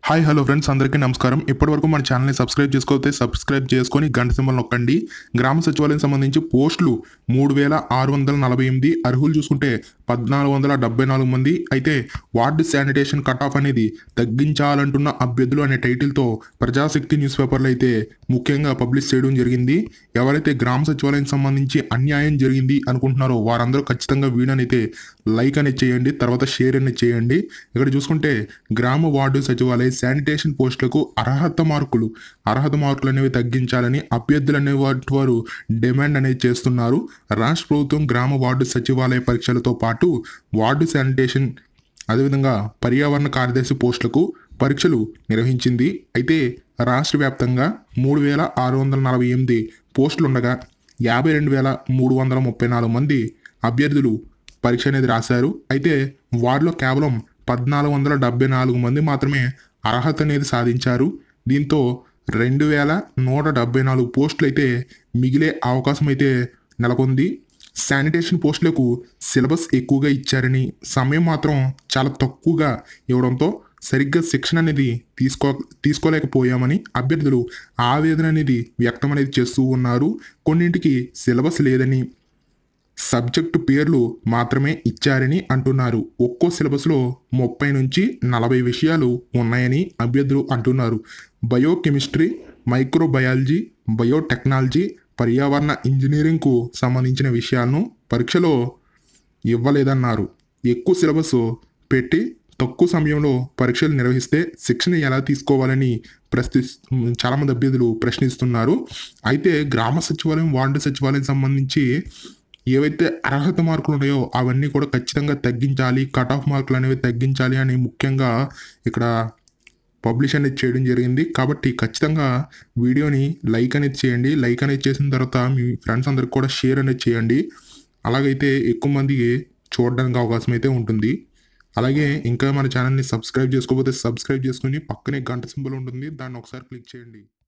hi hello friends అందరికీ నమస్కారం ఇప్పటివరకు మన ఛానల్ని సబ్స్క్రైబ్ చేసుకోకపోతే సబ్స్క్రైబ్ చేసుకొని గంట సింబల్ నొక్కండి గ్రామ సచివాలయం సంబంధించి పోస్టులు మూడు వేల ఆరు వందల నలభై ఎనిమిది అర్హులు చూసుకుంటే పద్నాలుగు వందల డెబ్బై నాలుగు మంది అయితే వార్డు శానిటేషన్ కట్ ఆఫ్ అనేది తగ్గించాలంటున్న అభ్యర్థులు అనే టైటిల్తో ప్రజాశక్తి న్యూస్ పేపర్లు అయితే ముఖ్యంగా పబ్లిష్ చేయడం జరిగింది ఎవరైతే గ్రామ సచివాలయం సంబంధించి అన్యాయం జరిగింది అనుకుంటున్నారో వారందరూ ఖచ్చితంగా వీడియోని అయితే లైక్ అనేది చేయండి తర్వాత షేర్ అనేది చేయండి ఇక్కడ చూసుకుంటే గ్రామ వార్డు సచివాలయ శానిటేషన్ పోస్టులకు అర్హత మార్కులు అర్హత మార్కులు అనేవి తగ్గించాలని అభ్యర్థులు అనే వాటి వారు డిమాండ్ అనేది చేస్తున్నారు రాష్ట్ర ప్రభుత్వం గ్రామ వార్డు సచివాలయ పరీక్షలతో పాటు వార్డు శానిటేషన్ అదేవిధంగా పర్యావరణ కార్యదర్శి పోస్టులకు పరీక్షలు నిర్వహించింది అయితే రాష్ట్ర వ్యాప్తంగా మూడు వేల ఆరు వందల నలభై ఎనిమిది పోస్టులు ఉండగా యాభై రెండు వేల మూడు వందల ముప్పై నాలుగు మంది అభ్యర్థులు పరీక్ష అనేది రాశారు అయితే వారిలో కేవలం పద్నాలుగు వందల డెబ్బై నాలుగు మంది మాత్రమే అర్హత అనేది సాధించారు దీంతో రెండు వేల నూట డెబ్బై నాలుగు పోస్టులు అయితే మిగిలే అవకాశం అయితే నెలకొంది శానిటేషన్ పోస్టులకు సిలబస్ ఎక్కువగా ఇచ్చారని సమయం మాత్రం చాలా తక్కువగా ఇవ్వడంతో సరిగ్గా శిక్షణ అనేది తీసుకో తీసుకోలేకపోయామని అభ్యర్థులు ఆవేదన అనేది వ్యక్తం అనేది చేస్తూ ఉన్నారు కొన్నింటికి సిలబస్ లేదని సబ్జెక్టు పేర్లు మాత్రమే ఇచ్చారని అంటున్నారు ఒక్కో సిలబస్లో ముప్పై నుంచి నలభై విషయాలు ఉన్నాయని అభ్యర్థులు అంటున్నారు బయోకెమిస్ట్రీ మైక్రోబయాలజీ బయోటెక్నాలజీ పర్యావరణ ఇంజనీరింగ్కు సంబంధించిన విషయాలను పరీక్షలో ఇవ్వలేదన్నారు ఎక్కువ సిలబస్ పెట్టి తక్కువ సమయంలో పరీక్షలు నిర్వహిస్తే శిక్షణ ఎలా తీసుకోవాలని ప్రశ్ని చాలామంది అభ్యర్థులు ప్రశ్నిస్తున్నారు అయితే గ్రామ సచివాలయం వార్డు సచివాలయం సంబంధించి ఏవైతే అర్హత మార్కులు ఉన్నాయో అవన్నీ కూడా ఖచ్చితంగా తగ్గించాలి కట్ ఆఫ్ మార్కులు అనేవి తగ్గించాలి అని ముఖ్యంగా ఇక్కడ పబ్లిష్ అనేది చేయడం జరిగింది కాబట్టి ఖచ్చితంగా వీడియోని లైక్ అనేది చేయండి లైక్ అనేది చేసిన తర్వాత మీ ఫ్రెండ్స్ అందరికి కూడా షేర్ అనేది చేయండి అలాగైతే ఎక్కువ మందికి చూడడానికి అవకాశం అయితే ఉంటుంది అలాగే ఇంకా మన ఛానల్ని సబ్స్క్రైబ్ చేసుకోకపోతే సబ్స్క్రైబ్ చేసుకుని పక్కనే గంట సింబల్ ఉంటుంది దాన్ని ఒకసారి క్లిక్ చేయండి